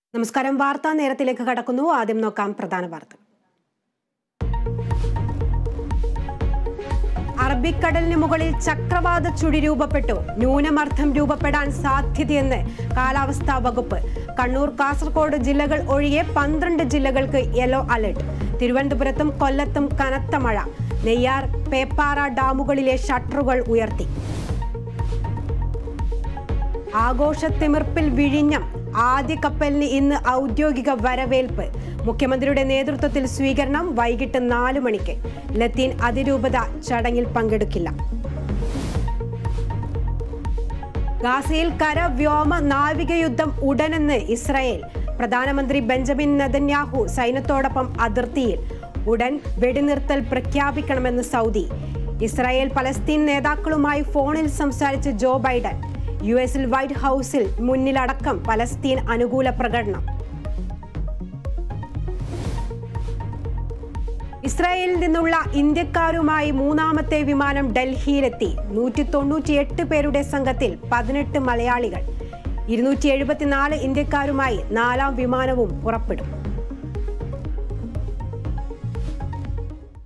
നമസ്കാരം വാർത്താ നേരത്തിലേക്ക് കടക്കുന്നു ആദ്യം നോക്കാം പ്രധാന വാർത്തകൾ അറബിക്കടലിന് മുകളിൽ ചക്രവാത ചുഴി രൂപപ്പെട്ടു ന്യൂനമർദ്ദം രൂപപ്പെടാൻ സാധ്യതയെന്ന് കാലാവസ്ഥാ വകുപ്പ് കണ്ണൂർ കാസർഗോഡ് ജില്ലകൾ ഒഴികെ പന്ത്രണ്ട് ജില്ലകൾക്ക് യെല്ലോ അലർട്ട് തിരുവനന്തപുരത്തും കൊല്ലത്തും കനത്ത മഴ നെയ്യാർ പേപ്പാറ ഡാമുകളിലെ ഷട്ടറുകൾ ഉയർത്തി ആഘോഷത്തിമിർപ്പിൽ വിഴിഞ്ഞം ആദ്യ കപ്പലിന് ഇന്ന് ഔദ്യോഗിക വരവേൽപ്പ് മുഖ്യമന്ത്രിയുടെ നേതൃത്വത്തിൽ സ്വീകരണം വൈകിട്ട് നാലു മണിക്ക് ലത്തീൻ അതിരൂപത ചടങ്ങിൽ പങ്കെടുക്കില്ല ഗാസയിൽ കര വ്യോമ നാവിക യുദ്ധം ഉടനെന്ന് ഇസ്രായേൽ പ്രധാനമന്ത്രി ബെഞ്ചമിൻ നെതന്യാഹു സൈന്യത്തോടൊപ്പം അതിർത്തിയിൽ ഉടൻ വെടിനിർത്തൽ പ്രഖ്യാപിക്കണമെന്ന് സൗദി ഇസ്രായേൽ പലസ്തീൻ നേതാക്കളുമായി ഫോണിൽ സംസാരിച്ച ജോ ബൈഡൻ യു എസിൽ വൈറ്റ് ഹൗസിൽ മുന്നിലടക്കം പലസ്തീൻ അനുകൂല പ്രകടനം ഇസ്രായേലിൽ നിന്നുള്ള ഇന്ത്യക്കാരുമായി മൂന്നാമത്തെ വിമാനം ഡൽഹിയിലെത്തി നൂറ്റി തൊണ്ണൂറ്റിയെട്ട് പേരുടെ സംഘത്തിൽ പതിനെട്ട് മലയാളികൾ ഇരുന്നൂറ്റി എഴുപത്തിനാല് ഇന്ത്യക്കാരുമായി നാലാം വിമാനവും പുറപ്പെടും